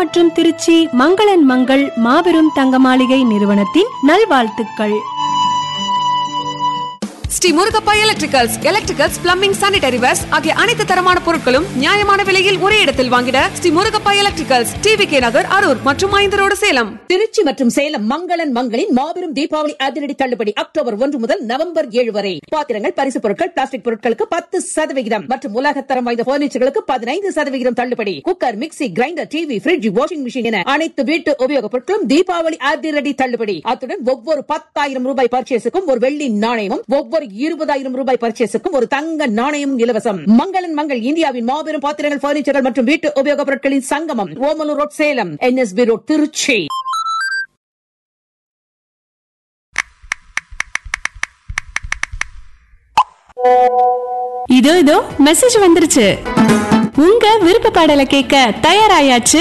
மற்றும் திருச்சி மங்களன் மங்கள் மாபெரும் தங்க மாளிகை நிறுவனத்தின் நல்வாழ்த்துக்கள் Shri Murugappa electricals electricals plumbing sanitary wares ஆகிய அனைத்து தரமான பொருட்களும் நியாயமான விலையில் ஒரே இடத்தில் வாங்கிட Shri Murugappa electricals TV K Nagar Arur மற்றும் ஐந்து ரோடு சேலம் திருச்சி மற்றும் சேலம் மங்களன் மங்களின் மாபெரும் தீபாவளி அதிரடி தள்ளுபடி அக்டோபர் ஒன்று முதல் நவம்பர் ஏழு வரை பாத்திரங்கள் பரிசு பொருட்கள் பிளாஸ்டிக் பொருட்களுக்கு பத்து சதவிகிதம் மற்றும் உலகத்தரம் வாய்ந்த பர்னிச்சர்களுக்கு பதினைந்து சதவிகிதம் தள்ளுபடி cooker mixie grinder TV fridge washing machine என அனைத்து வீட்டு உபயோகப் பொருட்களும் தீபாவளி அதிரடி தள்ளுபடி அத்துடன் ஒவ்வொரு பத்தாயிரம் ரூபாய் பர்ச்சேஸுக்கும் ஒரு வெள்ளி நாணயமும் ஒவ்வொரு இருபதாயிரம் ரூபாய் பர்ச்சேஸுக்கும் ஒரு தங்க நாணயமும் இலவசம் மங்களன் மங்கள் இந்தியாவின் மாபெரும் பாத்திரங்கள் பர்னிச்சர்கள் மற்றும் வீட்டு உபயோகப் பொருட்களின் சங்கமம் Omalur road Salem NSB road Trichy இதோ இதோ மெசேஜ் வந்துருச்சு உங்க விருப்ப பாடலை கேட்க தயாராயாச்சு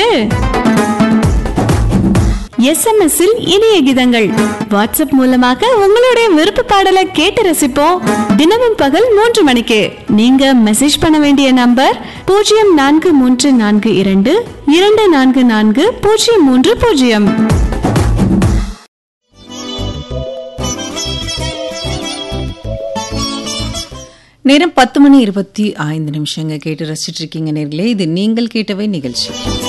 எஸ்எம்எஸ் இல் இனிய கீதங்கள் வாட்ஸ்அப் மூலமாக உங்களுடைய விருப்ப பாடலை கேட்டு ரசிப்போம் தினமும் பகல் மூன்று மணிக்கு நீங்க மெசேஜ் பண்ண வேண்டிய நம்பர் பூஜ்ஜியம் நான்கு மூன்று நான்கு இரண்டு இரண்டு நான்கு நான்கு பூஜ்ஜியம் மூன்று பூஜ்ஜியம் நேரம் பத்து மணி இருபத்தி ஐந்து நிமிஷங்க கேட்டு ரசிச்சிட்டு இருக்கீங்க நேர்களே இது நீங்கள் கேட்டவை நிகழ்ச்சி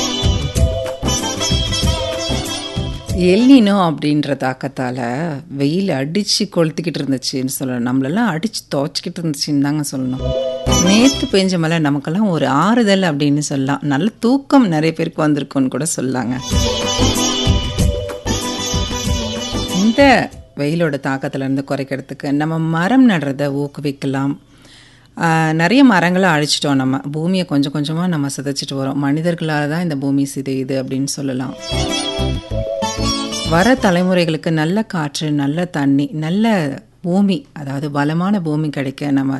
எல்னினோ அப்படின்ற தாக்கத்தால் வெயில் அடித்து கொளுத்திக்கிட்டு இருந்துச்சுன்னு சொல்லணும் நம்மளெல்லாம் அடித்து துவச்சிக்கிட்டு இருந்துச்சுன்னு தாங்க சொல்லணும் நேற்று பெஞ்ச மழை நமக்கெல்லாம் ஒரு ஆறுதல் அப்படின்னு சொல்லலாம் நல்ல தூக்கம் நிறைய பேருக்கு வந்திருக்குன்னு கூட சொல்லலாங்க இந்த வெயிலோட தாக்கத்திலேருந்து குறைக்கிறதுக்கு நம்ம மரம் நடுறதை ஊக்குவிக்கலாம் ஆஹ் நிறைய மரங்களை அழிச்சிட்டோம் நம்ம பூமியை கொஞ்சம் கொஞ்சமாக நம்ம சிதைச்சிட்டு வரோம் மனிதர்களால் தான் இந்த பூமி சிதையுது அப்படின்னு சொல்லலாம் வர தலைமுறைகளுக்கு நல்ல காற்று நல்ல தண்ணி நல்ல பூமி அதாவது பலமான பூமி கிடைக்க நம்ம